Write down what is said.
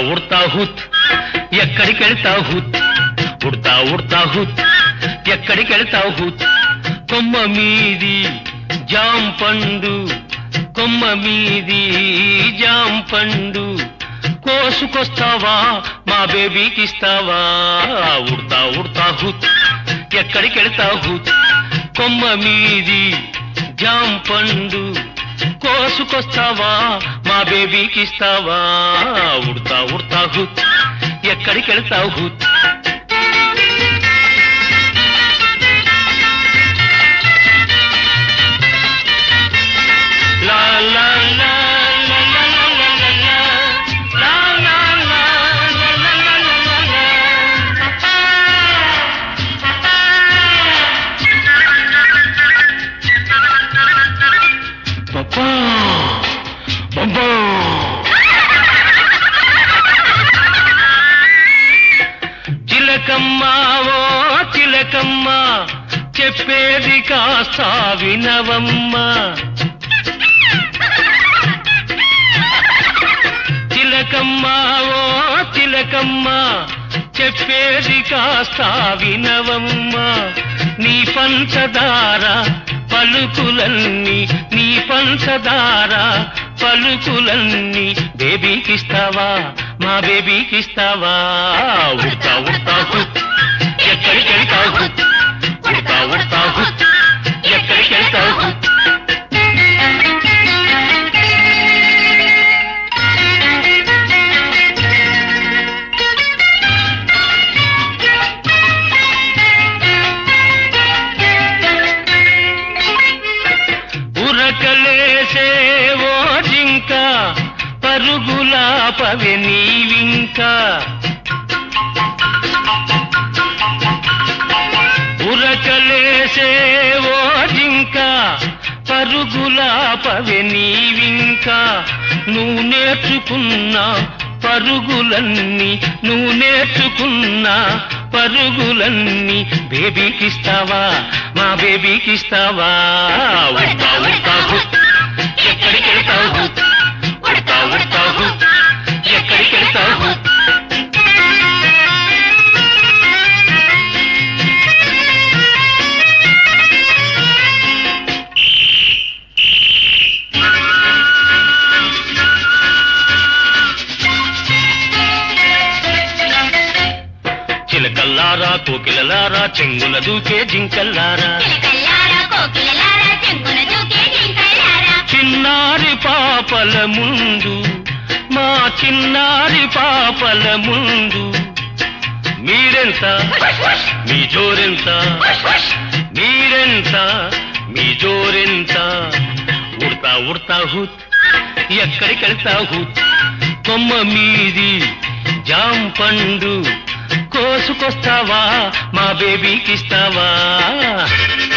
ఉడతా హుత్ ఎక్కడికి వెళ్తావు హుత్ ఉడతా ఉడతా హుత్ ఎక్కడికి వెళ్తావు హుత్ కొమ్మ మీది జాం పండు కొమ్మ మీది జాం పండు కోసుకొస్తావా మా బేబీకి ఇస్తావా ఉడతా ఉడతా హుత్ ఎక్కడికి వెళ్తావు హుత్ కొమ్మ మీది జాం పండు కోసుకొస్తావా మా బేబీకి ఇస్తావా ఉడతా ఉడతా హుత్ ఎక్కడికి వెళ్తావు హుత్ లా లా లా లా లా లా లా లా లా. లా లా లా లా లా లా లా లా లా. పప్పా పప్పా చిలకమ్మ ఓ చిలకమ్మ చెప్పేది కాస్త వినవమ్మ చిలకమ్మ ఓ చిలకమ్మ చెప్పేది కాస్త వినవమ్మ నీ పంచదార పలుకులన్నీ నీ పంచదార పలుకులన్నీ బేబీకిస్తావా మా బేబీకిస్తావా ఉడతా ఉడతా హుత్ ఎక్కడికి వెళ్తావు హుత్ ఉడతా ఉడతా హుత్ ఎక్కడికి వెళ్తావు హుత్ ఉరకలేసే ఓ జింక పరుగుల పవె నీవింకా ఉరకలేసే ఓ జింక పరుగుల పవె నీవింకా నువ్వు నేర్చుకున్న పరుగులన్నీ నువ్వు నేర్చుకున్న పరుగులన్నీ బేబీకిస్తావా మా బేబీకిస్తావా ఉడతా ఉడతా హుత్ ఎక్కడికి వెళ్తావు హుత్ ఉడతా ఉడతా హుత్ ఎక్కడికి వెళ్తావు హుత్ చిలకల్లారా కోకిలలారా చెంగుల దూకే జింకల్లారా చిలకల్లారా కోకిలలారా చెంగున దూకే జింకల్లారా చిన్నారి పాపల ముందు మా చిన్నారి పాపల ముందు మీరెంత మీ జోరెంత మీరెంత మీ జోరెంత ఉడతా ఉడతా హుత్ ఎక్కడికి వెళ్తా హుత్ కొమ్మ మీది జాం పండు కోసుకొస్తావా మా బేబీకి ఇస్తావా